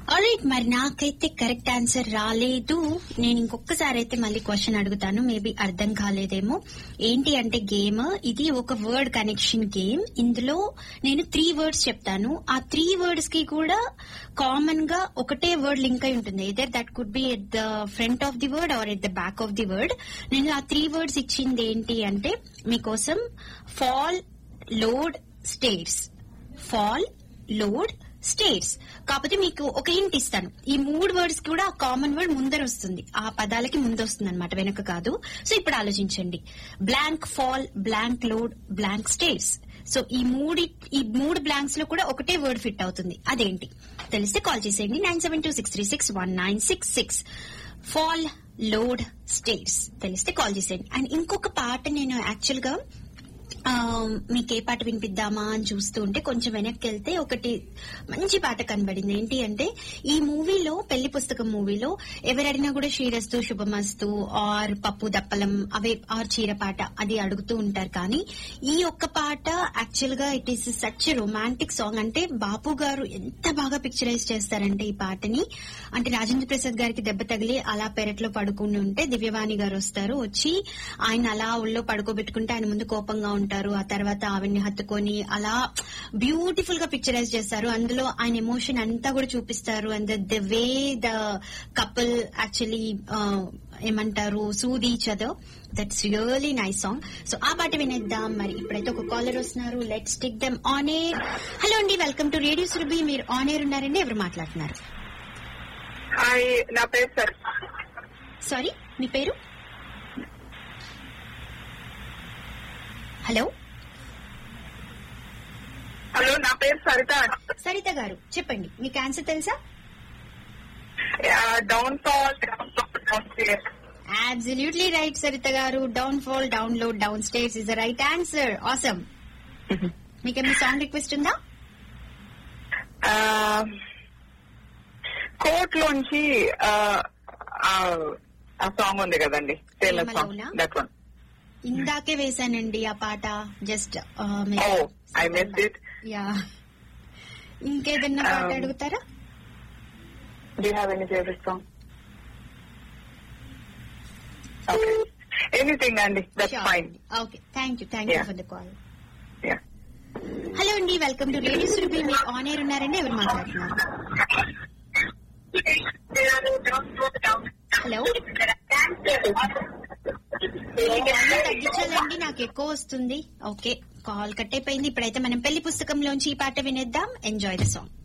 Alright మరి నాకైతే correct answer రాలేదు నేను ఇంకొకసారి అయితే మళ్ళీ క్వశ్చన్ అడుగుతాను మేబీ అర్థం కాలేదేమో ఏంటి అంటే గేమ్ ఇది ఒక వర్డ్ కనెక్షన్ గేమ్ ఇందులో నేను త్రీ వర్డ్స్ చెప్తాను ఆ త్రీ వర్డ్స్ కి కూడా కామన్ గా ఒకటే వర్డ్ లింక్ అయి ఉంటుంది either that could be at the front of the word or at the back of the word నేను ఆ త్రీ వర్డ్స్ ఇచ్చింది ఏంటి అంటే మీకోసం fall load states fall load states కాకపోతే మీకు ఒక హింట్ ఇస్తాను ఈ మూడు వర్డ్స్ కూడా కామన్ వర్డ్ ముందర వస్తుంది ఆ పదాలకి ముందు వస్తుంది అనమాట వెనక కాదు సో ఇప్పుడు ఆలోచించండి blank fall blank load blank states so ఈ మూడి ఈ మూడు బ్లాంక్స్ లో కూడా ఒకటే వర్డ్ ఫిట్ అవుతుంది అదేంటి తెలిస్తే కాల్ చేసేయండి nine seven two six three six one nine six six fall load states తెలిస్తే కాల్ చేసేయండి అండ్ ఇంకొక పాట నేను యాక్చువల్ గా ఆ, మీకు ఏ పాట వినిపిద్దామా అని చూస్తూ ఉంటే కొంచెం వెనక్కి వెళ్తే ఒకటి మంచి పాట కనబడింది ఏంటి అంటే ఈ మూవీలో పెళ్లి పుస్తకం మూవీలో ఎవరడినా కూడా శ్రీరస్తు శుభమస్తు ఆర్ పప్పు దప్పలం అవే ఆర్ చీర పాట అది అడుగుతూ ఉంటారు కానీ ఈ ఒక్క పాట యాక్చువల్ గా it is such romantic song అంటే బాపు గారు ఎంత బాగా పిక్చరైజ్ చేస్తారంటే ఈ పాటని అంటే రాజేంద్ర ప్రసాద్ గారికి దెబ్బ తగిలి అలా పెరట్లో పడుకుని ఉంటే దివ్యవాణి గారు వస్తారు వచ్చి ఆయన అలా ఒళ్ళో పడుకోబెట్టుకుంటే ఆయన ముందు కోపంగా ఉంటారు ఆ తర్వాత ఆవిడ్ని హత్తుకొని అలా బ్యూటిఫుల్ గా పిక్చరైజ్ చేస్తారు అందులో ఆయన ఎమోషన్ అంతా కూడా చూపిస్తారు and the way the couple actually ఏమంటారు suit each other that's really nice song so ఆ పాట వినేద్దాం మరి ఇప్పుడైతే ఒక కాలర్ వస్తున్నారు let's take them on air hello అండి వెల్కమ్ టు రేడియో సురభి మీరు ఆన్ ఎయిర్ ఉన్నారండి ఎవరు మాట్లాడుతున్నారు హాయ్ నా పేరు సార్ సారీ మీ పేరు హలో హలో నా పేరు సరిత సరిత గారు చెప్పండి మీకు ఆన్సర్ తెలుసా down fall absolutely right Saritha గారు down fall download down states is the right answer awesome మీకేమైనా సాంగ్ రిక్వెస్ట్ ఉందా కోర్ట్ లోంచి ఆ సాంగ్ ఉంది కదండి టేలర్ సాంగ్ ప్రేమలోనా? దట్ వన్ ఇందాకే వేశానండి ఆ పాట just oh I miss it yeah ఇంకేదన్నా పాట Um, అడుగుతారా do have any favourite song okay anything అండి that's fine okay thank you thank you Yeah. For the call yeah hello అండి వెల్కమ్ టు రేడియో సురభి మీరు ఆన్ ఎయిర్ ఉన్నారండి ఎవరు మాట్లాడుతున్నారు hello volume తగ్గించాలండి నాకు ఎక్కువ వస్తుంది ఓకే కాల్ కట్ అయిపోయింది ఇప్పుడైతే మనం పెళ్లి పుస్తకంలోంచి ఈ పాట వినేద్దాం ఎంజాయ్ ద సాంగ్